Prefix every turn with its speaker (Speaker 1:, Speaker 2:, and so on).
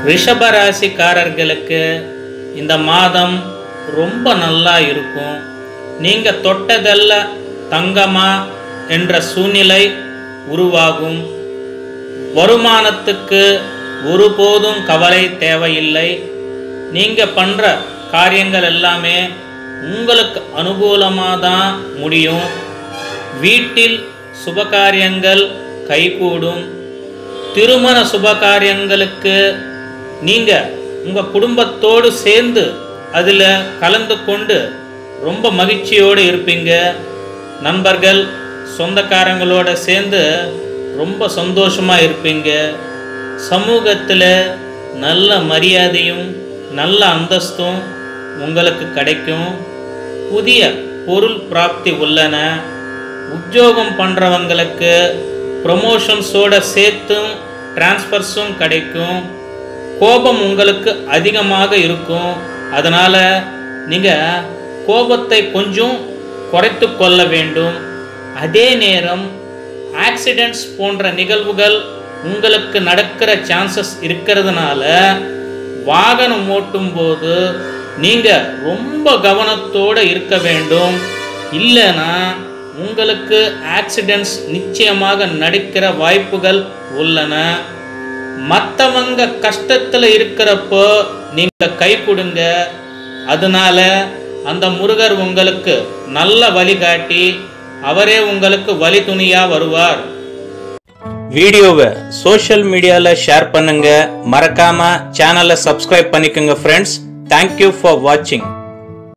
Speaker 1: ரிஷபராசிக்காரர்களுக்கு இந்த மாதம் ரொம்ப நல்லா இருக்கும் நீங்கள் தொட்டதெல்லாம் தங்கமா என்ற சூழ்நிலை உருவாகும் வருமானத்துக்கு ஒருபோதும் கவலை தேவையில்லை நீங்கள் பண்ணுற காரியங்கள் எல்லாமே உங்களுக்கு அனுகூலமாக தான் முடியும் வீட்டில் சுபகாரியங்கள் கைகூடும் திருமண சுபகாரியங்களுக்கு நீங்கள் உங்கள் குடும்பத்தோடு சேர்ந்து அதில் கலந்து கொண்டு ரொம்ப மகிழ்ச்சியோடு இருப்பீங்க நண்பர்கள் சொந்தக்காரங்களோட சேர்ந்து ரொம்ப சந்தோஷமாக இருப்பீங்க சமூகத்தில் நல்ல மரியாதையும் நல்ல அந்தஸ்தும் உங்களுக்கு கிடைக்கும் புதிய பொருள் பிராப்தி உள்ளன உத்தியோகம் பண்ணுறவங்களுக்கு ப்ரொமோஷன்ஸோட சேர்த்தும் டிரான்ஸ்ஃபர்ஸும் கிடைக்கும் கோபம் உங்களுக்கு அதிகமாக இருக்கும் அதனால் நீங்கள் கோபத்தை கொஞ்சம் குறைத்து கொள்ள வேண்டும் அதே நேரம் ஆக்சிடெண்ட்ஸ் போன்ற நிகழ்வுகள் உங்களுக்கு நடக்கிற சான்சஸ் இருக்கிறதுனால வாகனம் ஓட்டும் போது நீங்கள் ரொம்ப கவனத்தோடு இருக்க வேண்டும் இல்லைன்னா உங்களுக்கு ஆக்சிடெண்ட்ஸ் நிச்சயமாக நடக்கிற வாய்ப்புகள் உள்ளன மற்றவங்க கஷ்டத்தில் இருக்கிறப்போ நீங்கள் கை கொடுங்க அதனால அந்த முருகர் உங்களுக்கு நல்ல வழிகாட்டி அவரே உங்களுக்கு வழி துணியாக வருவார் வீடியோவை சோஷியல் மீடியாவில் ஷேர் பண்ணுங்க மறக்காம சேனலை சப்ஸ்கிரைப் பண்ணிக்கோங்க ஃப்ரெண்ட்ஸ் தேங்க்யூ ஃபார் வாட்சிங்